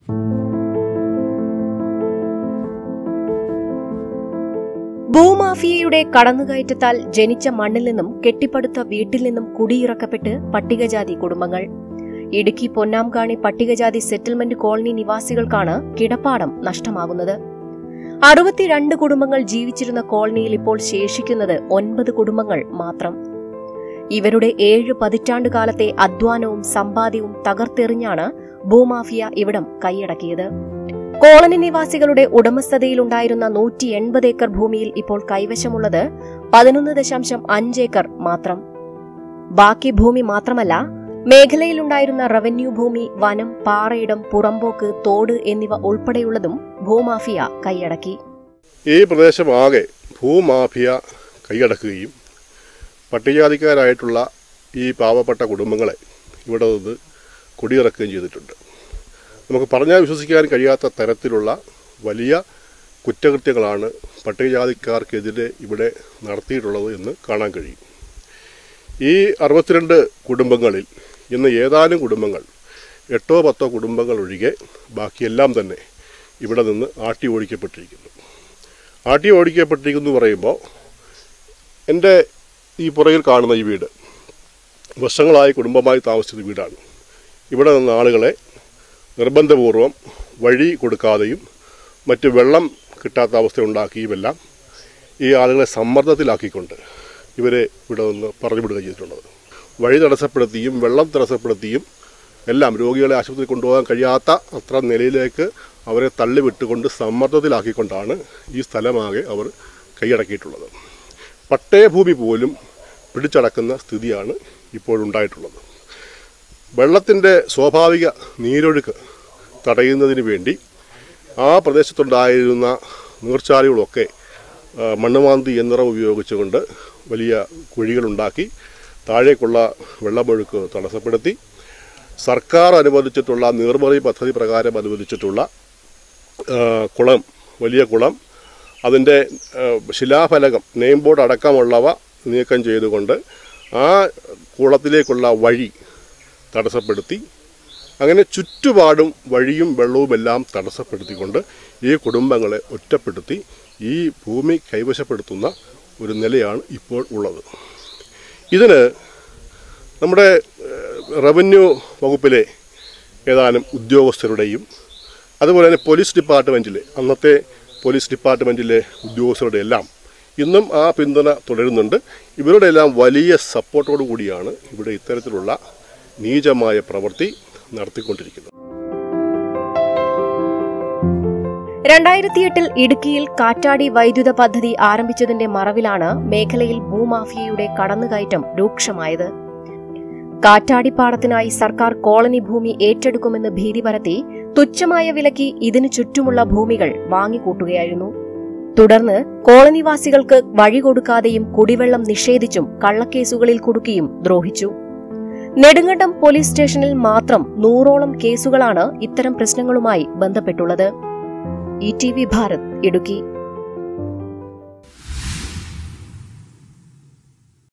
ഭൂമാഫിയയുടെ കടന്നുകയറ്റത്താൽ ജനിച്ച മണ്ണിൽ നിന്നും കെട്ടിപ്പടുത്ത വീട്ടിൽ നിന്നും കുടിയിറക്കപ്പെട്ട് പട്ടികജാതി കുടുംബങ്ങൾ ഇടുക്കി പൊന്നാംകാണി പട്ടികജാതി സെറ്റിൽമെന്റ് കോളനി നിവാസികൾക്കാണ് കിടപ്പാടം നഷ്ടമാകുന്നത് അറുപത്തിരണ്ട് കുടുംബങ്ങൾ ജീവിച്ചിരുന്ന കോളനിയിൽ ഇപ്പോൾ ശേഷിക്കുന്നത് ഒൻപത് കുടുംബങ്ങൾ മാത്രം ഇവരുടെ ഏഴ് പതിറ്റാണ്ട് കാലത്തെ അധ്വാനവും സമ്പാദ്യവും തകർത്തെറിഞ്ഞാണ് ഭൂമാഫിയ ഇവിടം കൈയടക്കിയത് കോളനി നിവാസികളുടെ ഉടമസ്ഥതയിലുണ്ടായിരുന്ന നൂറ്റി എൺപത് ഏക്കർ ഭൂമിയിൽ ഇപ്പോൾ കൈവശമുള്ളത് പതിനൊന്ന് ദശാംശം അഞ്ച് ഏക്കർ മാത്രം ബാക്കി ഭൂമി മാത്രമല്ല മേഖലയിലുണ്ടായിരുന്ന റവന്യൂ ഭൂമി വനം പാറയിടം പുറമ്പോക്ക് തോട് എന്നിവ ഉൾപ്പെടെയുള്ളതും ഭൂമാഫിയ കൈയടക്കി ഈ പ്രദേശമാകെ ഭൂമാഫിയ കൈയടക്കുകയും പട്ടികജാതിക്കാരായിട്ടുള്ള ഈ പാവപ്പെട്ട കുടുംബങ്ങളെ ഇവിടെ നിന്ന് കുടിയിറക്കുകയും ചെയ്തിട്ടുണ്ട് നമുക്ക് പറഞ്ഞാൽ വിശ്വസിക്കാൻ കഴിയാത്ത തരത്തിലുള്ള വലിയ കുറ്റകൃത്യങ്ങളാണ് പട്ടികജാതിക്കാർക്കെതിരെ ഇവിടെ നടത്തിയിട്ടുള്ളത് എന്ന് കാണാൻ കഴിയും ഈ അറുപത്തിരണ്ട് കുടുംബങ്ങളിൽ ഇന്ന് ഏതാനും കുടുംബങ്ങൾ എട്ടോ പത്തോ കുടുംബങ്ങൾ ഒഴികെ ബാക്കിയെല്ലാം തന്നെ ഇവിടെ നിന്ന് ആട്ടി ഓടിക്കപ്പെട്ടിരിക്കുന്നു ആട്ടി ഓടിക്കപ്പെട്ടിരിക്കുന്നു എന്ന് പറയുമ്പോൾ എൻ്റെ ഈ പുറകിൽ കാണുന്ന ഈ വീട് വർഷങ്ങളായി കുടുംബമായി താമസിച്ച വീടാണ് ഇവിടെ നിന്ന് ആളുകളെ നിർബന്ധപൂർവം വഴി കൊടുക്കാതെയും മറ്റ് വെള്ളം കിട്ടാത്ത അവസ്ഥ ഉണ്ടാക്കിയുമെല്ലാം ഈ ആളുകളെ സമ്മർദ്ദത്തിലാക്കിക്കൊണ്ട് ഇവരെ ഇവിടെ നിന്ന് പറഞ്ഞു വിടുക ചെയ്തിട്ടുള്ളത് വഴി തടസ്സപ്പെടുത്തിയും വെള്ളം തടസ്സപ്പെടുത്തിയും എല്ലാം രോഗികളെ ആശുപത്രിയിൽ കൊണ്ടുപോകാൻ കഴിയാത്ത അത്ര നിലയിലേക്ക് അവരെ തള്ളിവിട്ടുകൊണ്ട് സമ്മർദ്ദത്തിലാക്കിക്കൊണ്ടാണ് ഈ സ്ഥലമാകെ അവർ കൈയടക്കിയിട്ടുള്ളത് പട്ടയഭൂമി പോലും പിടിച്ചടക്കുന്ന സ്ഥിതിയാണ് ഇപ്പോഴുണ്ടായിട്ടുള്ളത് വെള്ളത്തിൻ്റെ സ്വാഭാവിക നീരൊഴുക്ക് തടയുന്നതിന് വേണ്ടി ആ പ്രദേശത്തുണ്ടായിരുന്ന നീർച്ചാലുകളൊക്കെ ആ, മണ്ണുമാന്തി യന്ത്രം ഉപയോഗിച്ചുകൊണ്ട് വലിയ കുഴികളുണ്ടാക്കി താഴേക്കുള്ള വെള്ളമൊഴുക്ക് തടസ്സപ്പെടുത്തി സർക്കാർ അനുവദിച്ചിട്ടുള്ള നീർമറി പദ്ധതി പ്രകാരം അനുവദിച്ചിട്ടുള്ള ആ, കുളം വലിയ കുളം അതിൻ്റെ ആ, ശിലാഫലകം നെയിം ബോർഡ് അടക്കമുള്ളവ നീക്കം ചെയ്തുകൊണ്ട് ആ കുളത്തിലേക്കുള്ള വഴി തടസ്സപ്പെടുത്തി അങ്ങനെ ചുറ്റുപാടും വഴിയും വെള്ളവുമെല്ലാം തടസ്സപ്പെടുത്തിക്കൊണ്ട് ഈ കുടുംബങ്ങളെ ഒറ്റപ്പെടുത്തി ഈ ഭൂമി കൈവശപ്പെടുത്തുന്ന ഒരു നിലയാണ് ഇപ്പോൾ ഉള്ളത് ഇതിന് നമ്മുടെ ഏഹ്, റവന്യൂ വകുപ്പിലെ ഏതാനും ഉദ്യോഗസ്ഥരുടെയും അതുപോലെ തന്നെ പോലീസ് ഡിപ്പാർട്ട്മെൻറ്റിലെ അന്നത്തെ പോലീസ് ഡിപ്പാർട്ട്മെൻറ്റിലെ ഉദ്യോഗസ്ഥരുടെ എല്ലാം ഇന്നും ആ പിന്തുണ തുടരുന്നുണ്ട് ഇവരുടെ എല്ലാം വലിയ സപ്പോർട്ടോടു കൂടിയാണ് ഇവിടെ ഇത്തരത്തിലുള്ള നീചമായ പ്രവൃത്തി നടത്തിക്കൊണ്ടിരിക്കുന്നത് രണ്ടായിരത്തിയെട്ടിൽ ഇടുക്കിയിൽ കാറ്റാടി വൈദ്യുത പദ്ധതി ആരംഭിച്ചതിന്റെ മറവിലാണ് മേഖലയിൽ ഭൂമാഫിയയുടെ കടന്നുകയറ്റം രൂക്ഷമായത് കാറ്റാടിപ്പാടത്തിനായി സർക്കാർ കോളനി ഭൂമി ഏറ്റെടുക്കുമെന്ന് ഭീതി പരത്തി തുച്ഛമായ വിലയ്ക്ക് ഇതിനു ചുറ്റുമുള്ള ഭൂമികൾ വാങ്ങിക്കൂട്ടുകയായിരുന്നു തുടർന്ന് കോളനിവാസികൾക്ക് വഴി കൊടുക്കാതെയും കുടിവെള്ളം നിഷേധിച്ചും കള്ളക്കേസുകളിൽ കുടുക്കിയും ദ്രോഹിച്ചു നെടുങ്കണ്ടം പോലീസ് സ്റ്റേഷനിൽ മാത്രം നൂറോളം കേസുകളാണ് ഇത്തരം പ്രശ്നങ്ങളുമായി ബന്ധപ്പെട്ടുള്ളത് E T V Bharat Idukki